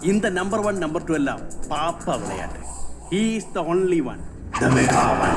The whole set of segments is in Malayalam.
இந்த நம்பர் ஒன் நம்பர் டூ எல்லாம் பாப்பா விளையாட்டு he is the only one the mega one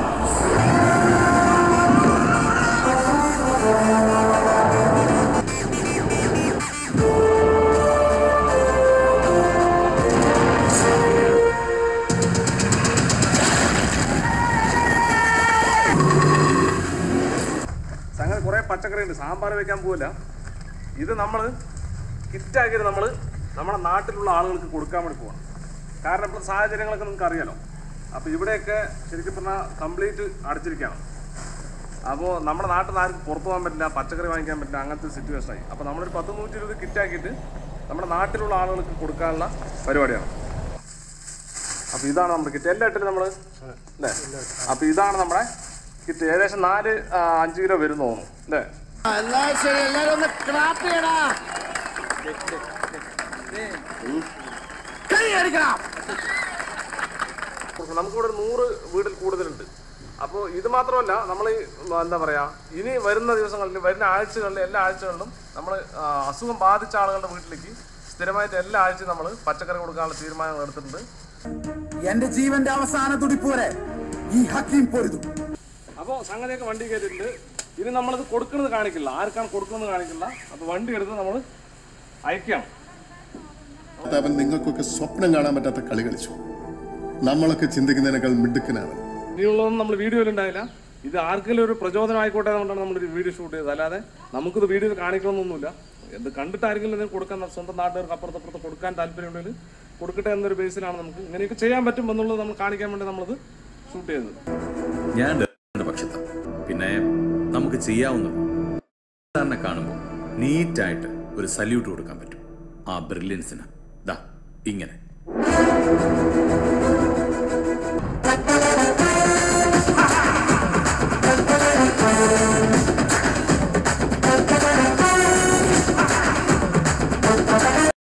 സംഗതി കുറേ പച്ചക്കറി ഉണ്ട് സാമ്പാർ വെക്കാൻ പോവില്ല ഇത് നമ്മൾ കിറ്റാക്കിയിട്ട് നമ്മൾ നമ്മുടെ നാട്ടിലുള്ള ആളുകൾക്ക് കൊടുക്കാൻ വേണ്ടി പോകണം കാരണം ഇപ്പോൾ സാഹചര്യങ്ങളൊക്കെ നിങ്ങൾക്ക് അറിയാലോ അപ്പോൾ ഇവിടെയൊക്കെ ശരിക്കും പറഞ്ഞാൽ കംപ്ലീറ്റ് അടച്ചിരിക്കുകയാണ് അപ്പോൾ നമ്മുടെ നാട്ടിൽ നിന്ന് ആർക്കും പുറത്തു പോകാൻ പറ്റില്ല പച്ചക്കറി വാങ്ങിക്കാൻ പറ്റില്ല അങ്ങനത്തെ സിറ്റുവേഷൻ ആയി അപ്പോൾ നമ്മളൊരു പത്ത് നൂറ്റി ഇരുപത് കിറ്റാക്കിയിട്ട് നമ്മുടെ നാട്ടിലുള്ള ആളുകൾക്ക് കൊടുക്കാനുള്ള പരിപാടിയാണ് അപ്പോൾ ഇതാണ് നമ്മുടെ കിറ്റ് എല്ലാ ഇട്ടിട്ട് നമ്മൾ അല്ലേ അപ്പോൾ ഇതാണ് നമ്മുടെ കിറ്റ് ഏകദേശം നാല് ആ, അഞ്ച് കിലോ വരും തോന്നുന്നു അല്ലേ എല്ലാരും ശരി എല്ലാരും ഒന്ന് ക്ലാപ്പ് ചെയ്യടാ കൈ അടിക്കണം നമുക്കിവിടെ ഒരു നൂറ് വീടിൽ കൂടുതലുണ്ട് അപ്പോൾ ഇത് മാത്രമല്ല നമ്മൾ എന്താ പറയുക ഇനി വരുന്ന ദിവസങ്ങളിൽ വരുന്ന ആഴ്ചകളിൽ എല്ലാ ആഴ്ചകളിലും നമ്മൾ അസുഖം ബാധിച്ച ആളുകളുടെ വീട്ടിലേക്ക് സ്ഥിരമായിട്ട് എല്ലാ ആഴ്ചയും നമ്മൾ പച്ചക്കറി കൊടുക്കാനുള്ള തീരുമാനങ്ങൾ എടുത്തിട്ടുണ്ട് എന്റെ ജീവന്റെ അവസാന തുടിപ്പ് വരെ ഈ ഹക്കീം പൊരുതും അപ്പോൾ സംഗതിയൊക്കെ വണ്ടി കയറ്റിയിട്ടുണ്ട് ഇനി നമ്മളിത് കൊടുക്കുന്നത് കാണിക്കില്ല ആർക്കാണ് കൊടുക്കുന്നത് കാണിക്കില്ല അപ്പോൾ വണ്ടി എടുത്ത് നമ്മൾ അയക്കുകയാണ് അവൻ നിങ്ങൾക്കൊക്കെ സ്വപ്നം കാണാൻ പറ്റാത്ത കളി കളിച്ചു നമ്മളൊക്കെ ചിന്തിക്കുന്നതിനേക്കാൾ മിടുക്കനാണ് ഇനിയുള്ളതൊന്നും നമ്മൾ വീഡിയോയിൽ ഉണ്ടായില്ല ഇത് ആർക്കെങ്കിലും ഒരു പ്രചോദനം ആയിക്കോട്ടെ എന്നുകൊണ്ടാണ് നമ്മളൊരു വീഡിയോ ഷൂട്ട് ചെയ്തത് അല്ലാതെ നമുക്കിത് വീഡിയോയിൽ കാണിക്കണമെന്നൊന്നുമില്ല എന്ത് കണ്ടിട്ട് ആരെങ്കിലും എന്തെങ്കിലും കൊടുക്കാൻ സ്വന്തം നാട്ടുകാർക്ക് അപ്പുറത്തപ്പുറത്ത് കൊടുക്കാൻ താല്പര്യമുണ്ടെങ്കിൽ കൊടുക്കട്ടെ എന്നൊരു ബേസിലാണ് നമുക്ക് ഇങ്ങനെയൊക്കെ ചെയ്യാൻ പറ്റും എന്നുള്ളത് നമ്മൾ കാണിക്കാൻ വേണ്ടി നമ്മളത് ഷൂട്ട് ചെയ്തത് ഞാൻ ഡോക്ടറുടെ പക്ഷത്താണ് പിന്നെ നമുക്ക് ചെയ്യാവുന്നത് സാറിനെ കാണുമ്പോൾ നീറ്റായിട്ട് ഒരു സല്യൂട്ട് കൊടുക്കാൻ പറ്റും ആ ബ്രില്യൻസിന് ദാ ഇങ്ങനെ